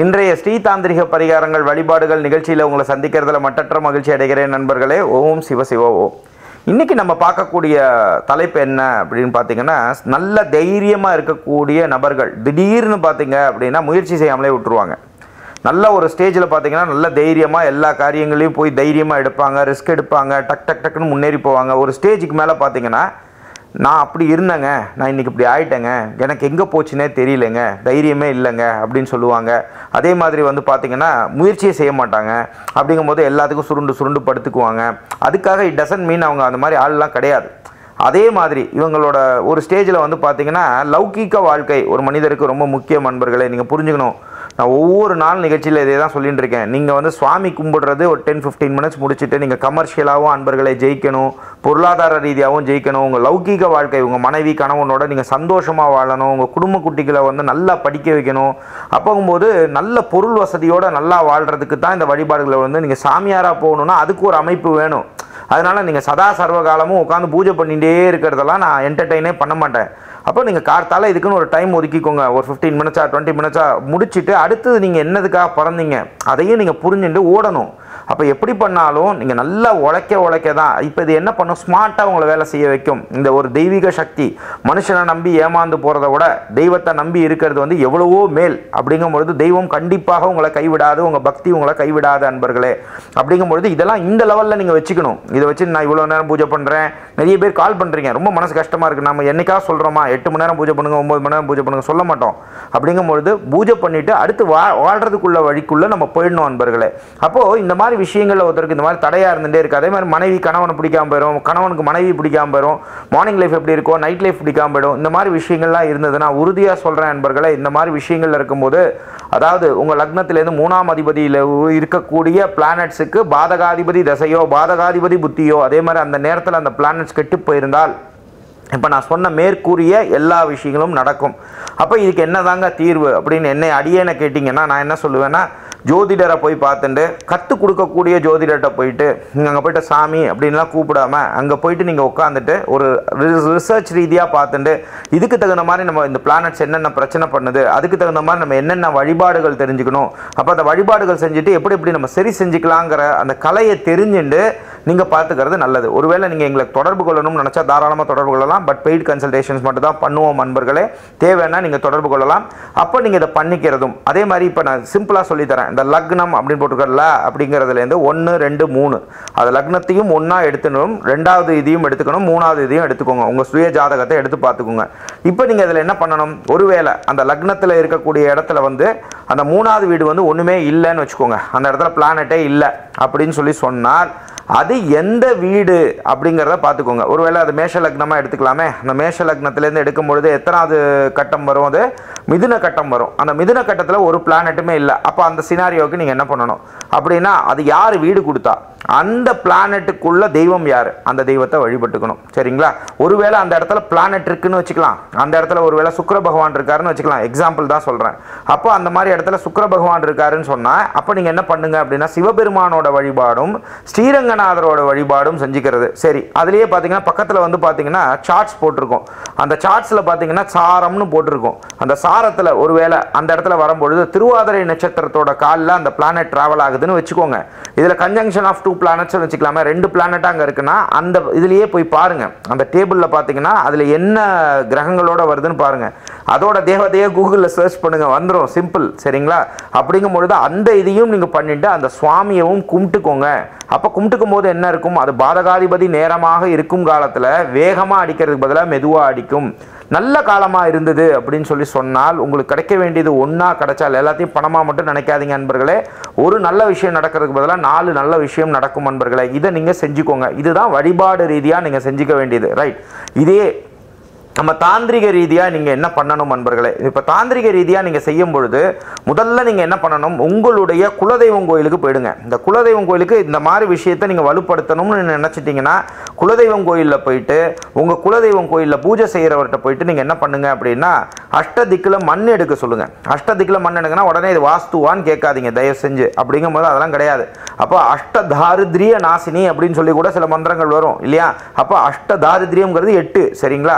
இன்றைய ஸ்ரீதாந்திரிக பரிகாரங்கள் வழிபாடுகள் நிகழ்ச்சியில் உங்களை சந்திக்கிறதுல மட்டற்ற மகிழ்ச்சி அடைகிறேன் நண்பர்களே ஓம் சிவ சிவ ஓம் இன்னைக்கு நம்ம பார்க்கக்கூடிய தலைப்பு என்ன அப்படின்னு பார்த்தீங்கன்னா நல்ல தைரியமாக இருக்கக்கூடிய நபர்கள் திடீர்னு பார்த்தீங்க அப்படின்னா முயற்சி செய்யாமலே விட்டுருவாங்க நல்ல ஒரு ஸ்டேஜில் பார்த்தீங்கன்னா நல்ல தைரியமாக எல்லா காரியங்களையும் போய் தைரியமாக எடுப்பாங்க ரிஸ்க் எடுப்பாங்க டக் டக் டக்குன்னு முன்னேறி போவாங்க ஒரு ஸ்டேஜுக்கு மேலே பார்த்தீங்கன்னா நான் அப்படி இருந்தேங்க நான் இன்னைக்கு இப்படி ஆயிட்டேங்க எனக்கு எங்கே போச்சுன்னே தெரியலங்க தைரியமே இல்லைங்க அப்படின்னு சொல்லுவாங்க அதே மாதிரி வந்து பார்த்தீங்கன்னா முயற்சியே செய்ய மாட்டாங்க அப்படிங்கும்போது எல்லாத்துக்கும் சுருண்டு சுருண்டு படுத்துக்குவாங்க அதுக்காக இட் டசன்ட் மீன் அவங்க அந்த மாதிரி ஆள்லாம் கிடையாது அதே மாதிரி இவங்களோட ஒரு ஸ்டேஜில் வந்து பார்த்தீங்கன்னா லௌகீக வாழ்க்கை ஒரு மனிதருக்கு ரொம்ப முக்கிய நண்பர்களே நீங்கள் புரிஞ்சுக்கணும் நான் ஒவ்வொரு நாள் நிகழ்ச்சியில் இதே தான் சொல்லிட்டு இருக்கேன் நீங்கள் வந்து சுவாமி கும்பிடுறது ஒரு டென் ஃபிஃப்டீன் மினிட்ஸ் முடிச்சுட்டு நீங்கள் கமர்ஷியலாகவும் அன்பர்களை ஜெயிக்கணும் பொருளாதார ரீதியாகவும் ஜெயிக்கணும் உங்கள் லௌகீக வாழ்க்கை உங்கள் மனைவி கணவனோட நீங்கள் சந்தோஷமாக வாழணும் உங்கள் குடும்ப குட்டிகளை வந்து நல்லா படிக்க வைக்கணும் அப்போங்கும்போது நல்ல பொருள் வசதியோட நல்லா வாழ்கிறதுக்கு தான் இந்த வழிபாடுகளை வந்து நீங்கள் சாமியாராக போகணுன்னா அதுக்கு ஒரு அமைப்பு வேணும் அதனால் நீங்கள் சதா சர்வ காலமும் உட்காந்து பூஜை பண்ணிகிட்டே இருக்கிறதெல்லாம் நான் என்டர்டெயினே பண்ண மாட்டேன் அப்போ நீங்கள் கார்த்தால இதுக்குன்னு ஒரு டைம் ஒதுக்கிக்கோங்க ஒரு ஃபிஃப்டீன் மினிட்ஸா டுவெண்ட்டி மினிட்ஸா முடிச்சுட்டு அடுத்தது நீங்கள் என்னதுக்காக பிறந்தீங்க அதையும் நீங்கள் புரிஞ்சுட்டு ஓடணும் அப்போ எப்படி பண்ணாலும் நீங்கள் நல்லா உழைக்க உழைக்க தான் இப்போ இது என்ன பண்ணும் ஸ்மார்ட்டாக உங்களை வேலை செய்ய வைக்கும் இந்த ஒரு தெய்வீக சக்தி மனுஷனை நம்பி ஏமாந்து போகிறத விட தெய்வத்தை நம்பி இருக்கிறது வந்து எவ்வளவோ மேல் அப்படிங்கும் பொழுது தெய்வம் கண்டிப்பாக உங்களை கைவிடாது உங்கள் பக்தி உங்களை கைவிடாது அன்பர்களே அப்படிங்கும் பொழுது இதெல்லாம் இந்த லெவலில் நீங்கள் வச்சுக்கணும் இதை வச்சு நான் இவ்வளோ நேரம் பூஜை பண்ணுறேன் நிறைய பேர் கால் பண்ணுறீங்க ரொம்ப மனசு கஷ்டமாக இருக்குது நம்ம என்னைக்கா சொல்கிறோமா எட்டு மணி நேரம் பூஜை பண்ணுங்க ஒம்பது மணி நேரம் பூஜை பண்ணுங்க சொல்ல மாட்டோம் அப்படிங்கும் பொழுது பூஜை பண்ணிவிட்டு அடுத்து வா வாழ்கிறதுக்குள்ள வழிக்குள்ளே நம்ம போயிடணும் அன்பர்களே அப்போது இந்த மாதிரி விஷயங்களில் ஒருத்தருக்கு இந்த மாதிரி தடையாக இருந்துகிட்டே இருக்குது அதே மாதிரி மனைவி கணவனை பிடிக்காம போயிடும் கணவனுக்கு மனைவி பிடிக்காம போயிடும் மார்னிங் லைஃப் எப்படி இருக்கும் நைட் லைஃப் பிடிக்காம போயிடும் இந்த மாதிரி விஷயங்கள்லாம் இருந்ததுன்னா உறுதியாக சொல்கிறேன் அன்பர்களே இந்த மாதிரி விஷயங்கள் இருக்கும்போது அதாவது உங்கள் லக்னத்திலேருந்து மூணாம் அதிபதியில் இருக்கக்கூடிய பிளானட்ஸுக்கு பாதகாதிபதி தசையோ பாதகாதிபதி புத்தியோ அதே மாதிரி அந்த நேரத்தில் அந்த பிளானட்ஸ் கெட்டு போயிருந்தால் இப்போ நான் சொன்ன மேற்கூறிய எல்லா விஷயங்களும் நடக்கும் அப்போ இதுக்கு என்னதாங்க தீர்வு அப்படின்னு என்னை அடியேனை கேட்டிங்கன்னா நான் என்ன சொல்லுவேன்னா ஜோதிடரை போய் பார்த்துட்டு கற்றுக் கொடுக்கக்கூடிய ஜோதிடர்கிட்ட போயிட்டு நீங்கள் அங்கே போயிட்டு சாமி அப்படின்லாம் கூப்பிடாம அங்கே போயிட்டு நீங்கள் உட்காந்துட்டு ஒரு ரிசர்ச் ரீதியாக பார்த்துட்டு இதுக்கு தகுந்த மாதிரி நம்ம இந்த பிளானட்ஸ் என்னென்ன பிரச்சனை பண்ணுது அதுக்கு தகுந்த மாதிரி நம்ம என்னென்ன வழிபாடுகள் தெரிஞ்சுக்கணும் அப்போ அந்த வழிபாடுகள் செஞ்சுட்டு எப்படி எப்படி நம்ம சரி செஞ்சுக்கலாங்கிற அந்த கலையை தெரிஞ்சுட்டு நீங்கள் பார்த்துக்கிறது நல்லது ஒருவேளை நீங்கள் எங்களுக்கு தொடர்பு கொள்ளணும்னு நினச்சா தாராளமாக தொடர்பு கொள்ளலாம் பட் பெய்ட் கன்சல்டேஷன்ஸ் மட்டும் தான் பண்ணுவோம் நண்பர்களே தேவைன்னா நீங்கள் தொடர்பு கொள்ளலாம் அப்போ நீங்கள் இதை பண்ணிக்கிறதும் அதே மாதிரி இப்போ நான் சிம்பிளாக சொல்லித்தரேன் இந்த லக்னம் அப்படின்னு போட்டுக்கல அப்படிங்கிறதுலேருந்து ஒன்று ரெண்டு மூணு அது லக்னத்தையும் ஒன்றா எடுத்துக்கணும் ரெண்டாவது இதையும் எடுத்துக்கணும் மூணாவது இதையும் எடுத்துக்கோங்க உங்கள் சுய ஜாதகத்தை எடுத்து பார்த்துக்கோங்க இப்போ நீங்கள் இதில் என்ன பண்ணணும் ஒருவேளை அந்த லக்னத்தில் இருக்கக்கூடிய இடத்துல வந்து அந்த மூணாவது வீடு வந்து ஒன்றுமே இல்லைன்னு வச்சுக்கோங்க அந்த இடத்துல பிளானட்டே இல்லை அப்படின்னு சொல்லி சொன்னால் அது எந்த வீடு அப்படிங்கிறத பார்த்துக்கோங்க ஒருவேளை அது மேஷ லக்னமாக எடுத்துக்கலாமே அந்த மேஷ லக்னத்துலேருந்து எடுக்கும் பொழுது எத்தனாவது கட்டம் வரும் அது மிதுன கட்டம் வரும் அந்த மிதுன கட்டத்தில் ஒரு பிளானட்டுமே இல்லை அப்போ அந்த சினாரியோவுக்கு நீங்கள் என்ன பண்ணணும் அப்படின்னா அது யார் வீடு கொடுத்தா அந்த பிளானட்டுக்குள்ள தெய்வம் யார் அந்த தெய்வத்தை வழிபட்டுக்கணும் சரிங்களா ஒருவேளை அந்த இடத்துல பிளானட் இருக்குன்னு வச்சுக்கலாம் அந்த இடத்துல ஒருவேளை சுக்கிர பகவான் இருக்காருன்னு வச்சுக்கலாம் எக்ஸாம்பிள் தான் சொல்கிறேன் அப்போ அந்த மாதிரி இடத்துல சுக்கிர பகவான் இருக்காருன்னு சொன்னால் அப்போ நீங்கள் என்ன பண்ணுங்க அப்படின்னா சிவபெருமானோட வழிபாடும் ஸ்ரீரங்கநாதரோட வழிபாடும் செஞ்சுக்கிறது சரி அதுலேயே பார்த்தீங்கன்னா பக்கத்தில் வந்து பார்த்தீங்கன்னா சார்ட்ஸ் போட்டிருக்கோம் அந்த சார்ட்ஸில் பார்த்தீங்கன்னா சாரம்னு போட்டிருக்கும் அந்த சாரத்தில் ஒருவேளை அந்த இடத்துல வரும்பொழுது திருவாதிரை நட்சத்திரத்தோட காலில் அந்த பிளானட் ட்ராவல் ஆகுதுன்னு வச்சுக்கோங்க இதில் கன்ஜங்ஷன் ஆஃப் டூ பிளானட்ஸ் வச்சுக்கலாமே ரெண்டு பிளானட் அங்கே இருக்குன்னா அந்த இதுலேயே போய் பாருங்க அந்த டேபிளில் பார்த்தீங்கன்னா அதில் என்ன கிரகங்களோட வருதுன்னு பாருங்க அதோட தேவதையை கூகுளில் சர்ச் பண்ணுங்க வந்துடும் சிம்பிள் சரிங்களா அப்படிங்கும் பொழுது அந்த இதையும் நீங்கள் பண்ணிட்டு அந்த சுவாமியவும் கும்பிட்டுக்கோங்க அப்போ கும்பிட்டுக்கும் போது என்ன இருக்கும் அது பாதகாதிபதி நேரமாக இருக்கும் காலத்தில் வேகமாக அடிக்கிறதுக்கு பதிலாக மெதுவாக அடிக்கும் நல்ல காலமாக இருந்தது அப்படின்னு சொல்லி சொன்னால் உங்களுக்கு கிடைக்க வேண்டியது ஒன்றா கிடைச்சால் எல்லாத்தையும் பணமாக மட்டும் நினைக்காதீங்க நண்பர்களே ஒரு நல்ல விஷயம் நடக்கிறதுக்கு பதிலாக நாலு நல்ல விஷயம் நடக்கும் நண்பர்களே இதை நீங்கள் செஞ்சுக்கோங்க இதுதான் வழிபாடு ரீதியாக நீங்கள் செஞ்சுக்க வேண்டியது ரைட் இதே நம்ம தாந்திரிக ரீதியாக நீங்கள் என்ன பண்ணணும் நண்பர்களே இப்போ தாந்திரிக ரீதியாக நீங்கள் செய்யும் பொழுது முதல்ல நீங்கள் என்ன பண்ணணும் உங்களுடைய குலதெய்வம் கோயிலுக்கு போயிடுங்க இந்த குலதெய்வம் கோயிலுக்கு இந்த மாதிரி விஷயத்தை நீங்கள் வலுப்படுத்தணும்னு நினச்சிட்டிங்கன்னா குலதெய்வம் கோயிலில் போயிட்டு உங்கள் குலதெய்வம் கோயிலில் பூஜை செய்கிறவர்கிட்ட போயிட்டு நீங்கள் என்ன பண்ணுங்க அப்படின்னா அஷ்டதிக்கில் மண் எடுக்க சொல்லுங்கள் அஷ்டதிக்கில் மண் எடுங்கன்னா உடனே இது வாஸ்துவான்னு கேட்காதீங்க தயவு செஞ்சு அப்படிங்கும்போது அதெல்லாம் கிடையாது அப்போ அஷ்ட தாரித்ரிய நாசினி அப்படின்னு சொல்லி கூட சில மந்திரங்கள் வரும் இல்லையா அப்போ அஷ்ட தாரித்ரியம்ங்கிறது எட்டு சரிங்களா அப்படி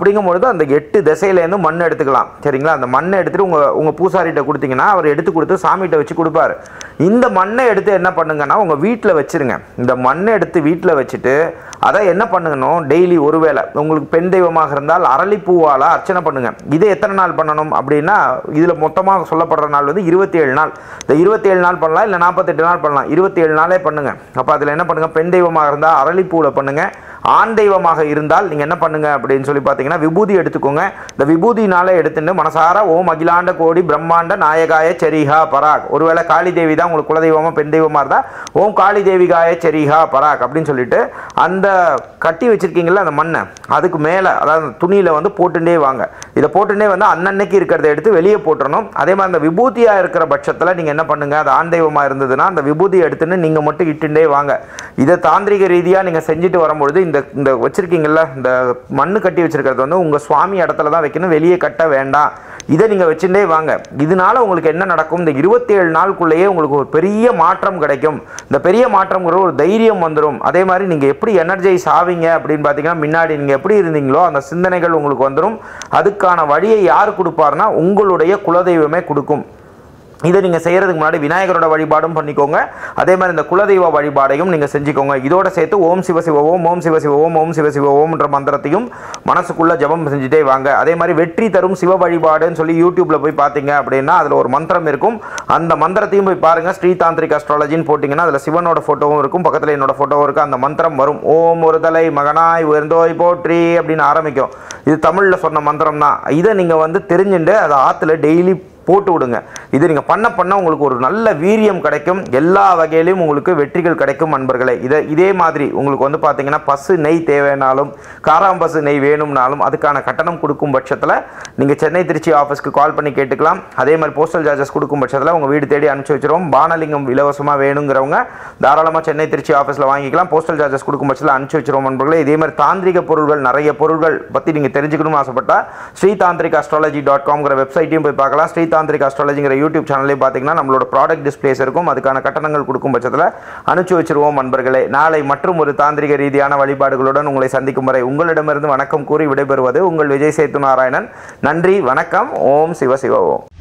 அப்படிங்கும்பொழுது அந்த எட்டு திசையிலேருந்து மண் எடுத்துக்கலாம் சரிங்களா அந்த மண்ணை எடுத்துட்டு உங்கள் உங்கள் பூசாரிகிட்ட கொடுத்தீங்கன்னா அவர் எடுத்து கொடுத்து சாமிகிட்ட வச்சு கொடுப்பாரு இந்த மண்ணை எடுத்து என்ன பண்ணுங்கன்னா உங்கள் வீட்டில் வச்சிருங்க இந்த மண்ணை எடுத்து வீட்டில் வச்சுட்டு அதை என்ன பண்ணுங்கணும் டெய்லி ஒருவேளை உங்களுக்கு பெண் தெய்வமாக இருந்தால் அரளிப்பூவால் அர்ச்சனை பண்ணுங்க இதை எத்தனை நாள் பண்ணணும் அப்படின்னா இதில் மொத்தமாக சொல்லப்படுற நாள் வந்து இருபத்தி ஏழு நாள் இந்த இருபத்தி ஏழு நாள் பண்ணலாம் இல்லை நாற்பத்தெட்டு நாள் பண்ணலாம் இருபத்தி ஏழு நாளே பண்ணுங்க அப்போ அதில் என்ன பண்ணுங்க பெண் தெய்வமாக இருந்தால் அரளிப்பூவில் பண்ணுங்க ஆண் தெய்வமாக இருந்தால் நீங்கள் என்ன பண்ணுங்க அப்படின்னு சொல்லி பார்த்தீங்கன்னா விபூதி எடுத்துக்கோங்க இந்த விபூதினால எடுத்துட்டு மனசார ஓம் அகிலாண்ட கோடி பிரம்மாண்ட நாயகாய செரிஹா பராக் ஒருவேளை காளி தேவி தான் உங்களுக்கு குலதெய்வமா பெண் தெய்வமா இருந்தால் ஓம் காளி தேவிகாய செரிஹா பராக் அப்படின்னு சொல்லிட்டு அந்த கட்டி வச்சிருக்கீங்கல்ல அந்த மண்ணை அதுக்கு மேலே அதாவது துணியில் வந்து போட்டுட்டே வாங்க இதை போட்டுட்டே வந்து அன்னன்னைக்கு இருக்கிறத எடுத்து வெளியே போட்டுறணும் அதே மாதிரி அந்த விபூதியாக இருக்கிற பட்சத்தில் நீங்கள் என்ன பண்ணுங்க அது ஆண் தெய்வமாக இருந்ததுன்னா அந்த விபூதி எடுத்துன்னு நீங்கள் மட்டும் இட்டுண்டே வாங்க இதை தாந்திரிக ரீதியாக நீங்கள் செஞ்சுட்டு வரும்பொழுது இந்த இந்த வச்சிருக்கீங்கல்ல இந்த மண்ணு கட்டி வச்சிருக்கிறது வந்து உங்கள் சுவாமி இடத்துல தான் வைக்கணும் வெளியே கட்ட வேண்டாம் இதை நீங்கள் வச்சுட்டே வாங்க இதனால உங்களுக்கு என்ன நடக்கும் இந்த இருபத்தேழு நாளுக்குள்ளேயே உங்களுக்கு ஒரு பெரிய மாற்றம் கிடைக்கும் இந்த பெரிய மாற்றம்ங்கிற ஒரு தைரியம் வந்துடும் அதே மாதிரி நீங்கள் எப்படி எனர்ஜைஸ் ஆவீங்க அப்படின்னு பார்த்தீங்கன்னா முன்னாடி நீங்கள் எப்படி இருந்தீங்களோ அந்த சிந்தனைகள் உங்களுக்கு வந்துடும் அதுக்கான வழியை யார் கொடுப்பாருன்னா உங்களுடைய குலதெய்வமே கொடுக்கும் இதை நீங்கள் செய்கிறதுக்கு முன்னாடி விநாயகரோட வழிபாடும் பண்ணிக்கோங்க அதே மாதிரி இந்த குலதெய்வ வழிபாடையும் நீங்கள் செஞ்சுக்கோங்க இதோட சேர்த்து ஓம் சிவ சிவ ஓம் ஓம் சிவ சிவ ஓம் ஓம் சிவ சிவ ஓம்ன்ற மந்திரத்தையும் மனசுக்குள்ள ஜபம் செஞ்சுட்டே வாங்க அதே மாதிரி வெற்றி தரும் சிவ வழிபாடுன்னு சொல்லி யூடியூப்ல போய் பார்த்தீங்க அப்படின்னா அதில் ஒரு மந்திரம் இருக்கும் அந்த மந்திரத்தையும் போய் பாருங்க ஸ்ரீதாந்திரிக் அஸ்ட்ராலஜின்னு போட்டிங்கன்னா அதில் சிவனோட ஃபோட்டோவும் இருக்கும் பக்கத்தில் என்னோட ஃபோட்டோவும் இருக்கும் அந்த மந்திரம் வரும் ஓம் ஒரு தலை மகனாய் உயர்ந்தோய் போற்றி அப்படின்னு ஆரம்பிக்கும் இது தமிழில் சொன்ன மந்திரம் தான் இதை நீங்கள் வந்து தெரிஞ்சுட்டு அதை ஆற்றுல டெய்லி போட்டு விடுங்க இது நீங்கள் பண்ண பண்ண உங்களுக்கு ஒரு நல்ல வீரியம் கிடைக்கும் எல்லா வகையிலையும் உங்களுக்கு வெற்றிகள் கிடைக்கும் நண்பர்களே இதை இதே மாதிரி உங்களுக்கு வந்து பார்த்தீங்கன்னா பசு நெய் தேவைனாலும் காராம்பசு நெய் வேணும்னாலும் அதுக்கான கட்டணம் கொடுக்கும் பட்சத்தில் நீங்கள் சென்னை திருச்சி ஆஃபீஸ்க்கு கால் பண்ணி கேட்டுக்கலாம் அதே மாதிரி போஸ்டல் சார்ஜஸ் கொடுக்கும் பட்சத்தில் உங்கள் வீடு தேடி அனுப்பிச்சி வச்சிருவோம் பானலிங்கம் இலவசமாக வேணுங்கிறவங்க தாராளமாக சென்னை திருச்சி ஆஃபீஸில் வாங்கிக்கலாம் போஸ்டல் சார்ஜஸ் கொடுக்கும் பட்சத்தில் அனுப்பிச்சி வச்சிருவோம் நண்பர்களே இதே மாதிரி தாந்திரிக பொருள்கள் நிறைய பொருள்கள் பற்றி நீங்கள் தெரிஞ்சுக்கணும்னு ஆசைப்பட்டா ஸ்ரீ தாந்திரிக் அஸ்ட்ராலஜி டாட் காம்ங்கிற வெப்சைட்டையும் போய் பார்க்கலாம் ஸ்ரீ தாந்திரிக் அஸ்ட்ராலஜிங்கிற யூடியூப் சேனல்லையும் பார்த்தீங்கன்னா நம்மளோட ப்ராடக்ட் டிஸ்பிளேஸ் இருக்கும் அதுக்கான கட்டணங்கள் கொடுக்கும் பட்சத்தில் அனுப்பிச்சி வச்சிருவோம் நண்பர்களே நாளை மற்றும் ஒரு தாந்திரிக ரீதியான வழிபாடுகளுடன் உங்களை சந்திக்கும் வரை உங்களிடமிருந்து வணக்கம் கூறி விடைபெறுவது உங்கள் விஜய் சேத்து நாராயணன் நன்றி வணக்கம் ஓம் சிவ சிவ ஓம்